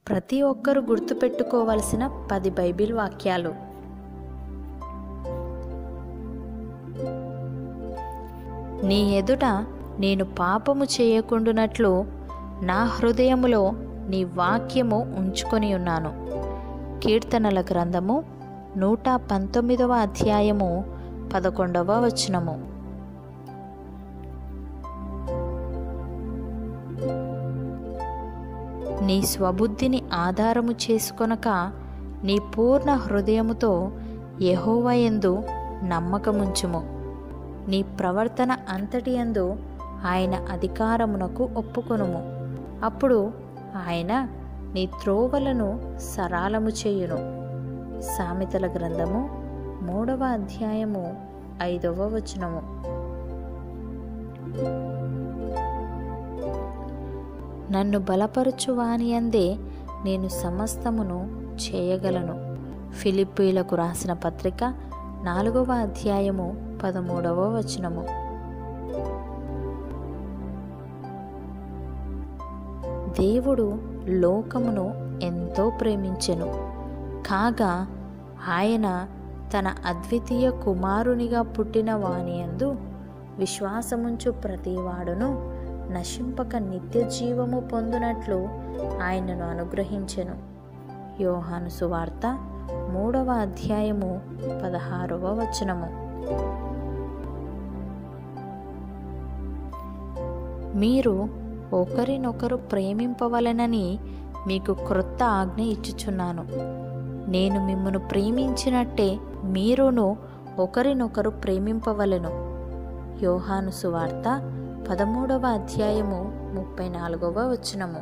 ప్రతి ఒక్కరూ గుర్తుపెట్టుకోవలసిన పది బైబిల్ వాక్యాలు నీ ఎదుట నేను పాపము చేయకుండునట్లు నా హృదయములో నీ వాక్యము ఉంచుకొని ఉన్నాను కీర్తనల గ్రంథము నూట పంతొమ్మిదవ అధ్యాయము పదకొండవ వచనము నీ స్వబుద్ధిని ఆధారము చేసుకొనక నీ పూర్ణ హృదయముతో యెహోవాయందు నమ్మకముంచుము నీ ప్రవర్తన అంతటి యందు ఆయన అధికారమునకు ఒప్పుకొనుము అప్పుడు ఆయన నీ త్రోవలను సరాలము చేయును సామెతల గ్రంథము మూడవ అధ్యాయము ఐదవ వచనము నన్ను బలపరచు వానియందే నేను సమస్తమును చేయగలను ఫిలిప్పీలకు రాసిన పత్రిక నాలుగవ అధ్యాయము పదమూడవ వచనము దేవుడు లోకమును ఎంతో ప్రేమించెను కాగా ఆయన తన అద్వితీయ కుమారునిగా పుట్టిన వానియందు విశ్వాసముంచు ప్రతివాడును నశింపక నిత్య జీవము పొందునట్లు ఆయనను అనుగ్రహించెను యోహాను సువార్త మూడవ అధ్యాయము పదహారవ వచనము మీరు ఒకరినొకరు ప్రేమింపవలనని మీకు క్రొత్త ఆజ్ఞ ఇచ్చుచున్నాను నేను మిమ్మను ప్రేమించినట్టే మీరును ఒకరినొకరు ప్రేమింపవలెను యోహాను సువార్త పదమూడవ అధ్యాయము ముప్పై నాలుగవ వచనము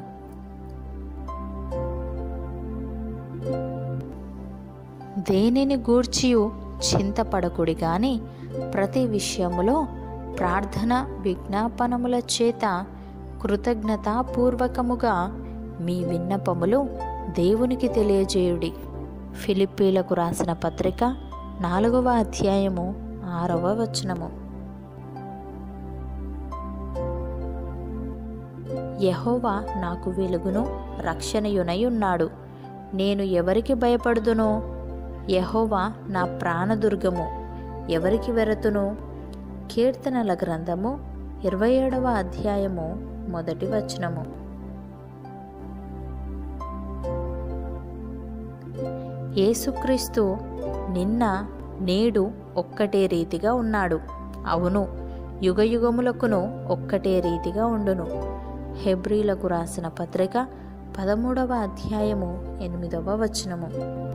దేనిని గూర్చియు చింతపడకుడి గాని ప్రతి విషయములో ప్రార్థన విజ్ఞాపనముల చేత కృతజ్ఞతాపూర్వకముగా మీ విన్నపములు దేవునికి తెలియజేయుడి ఫిలిప్పీలకు రాసిన పత్రిక నాలుగవ అధ్యాయము ఆరవ వచనము యహోవా నాకు వెలుగును రక్షణయునై ఉన్నాడు నేను ఎవరికి భయపడుదునో యహోవా నా ప్రాణదుర్గము ఎవరికి వెరతును కీర్తనల గ్రంథము ఇరవై ఏడవ అధ్యాయము మొదటి వచనము యేసుక్రీస్తు నిన్న నేడు ఒక్కటే రీతిగా ఉన్నాడు అవును యుగయుగములకును ఒక్కటే రీతిగా ఉండును హెబ్రీలకు రాసిన పత్రిక పదమూడవ అధ్యాయము ఎనిమిదవ వచనము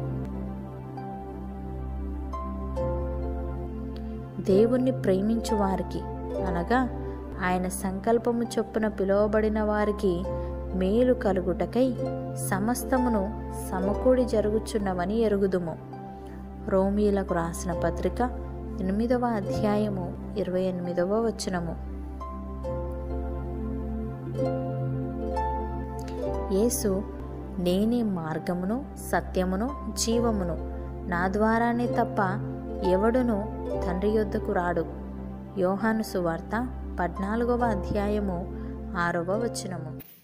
దేవుణ్ణి ప్రేమించు వారికి అనగా ఆయన సంకల్పము చొప్పున పిలువబడిన వారికి మేలు కలుగుటకై సమస్తమును సమకూడి జరుగుచున్నవని ఎరుగుదుము రోమీలకు రాసిన పత్రిక ఎనిమిదవ అధ్యాయము ఇరవై ఎనిమిదవ వచనము యేసు నేనే మార్గమును సత్యమును జీవమును నా ద్వారానే తప్ప ఎవడును తండ్రి యొద్దకు రాడు యోహాను సువార్త పద్నాలుగవ అధ్యాయము ఆరవ వచనము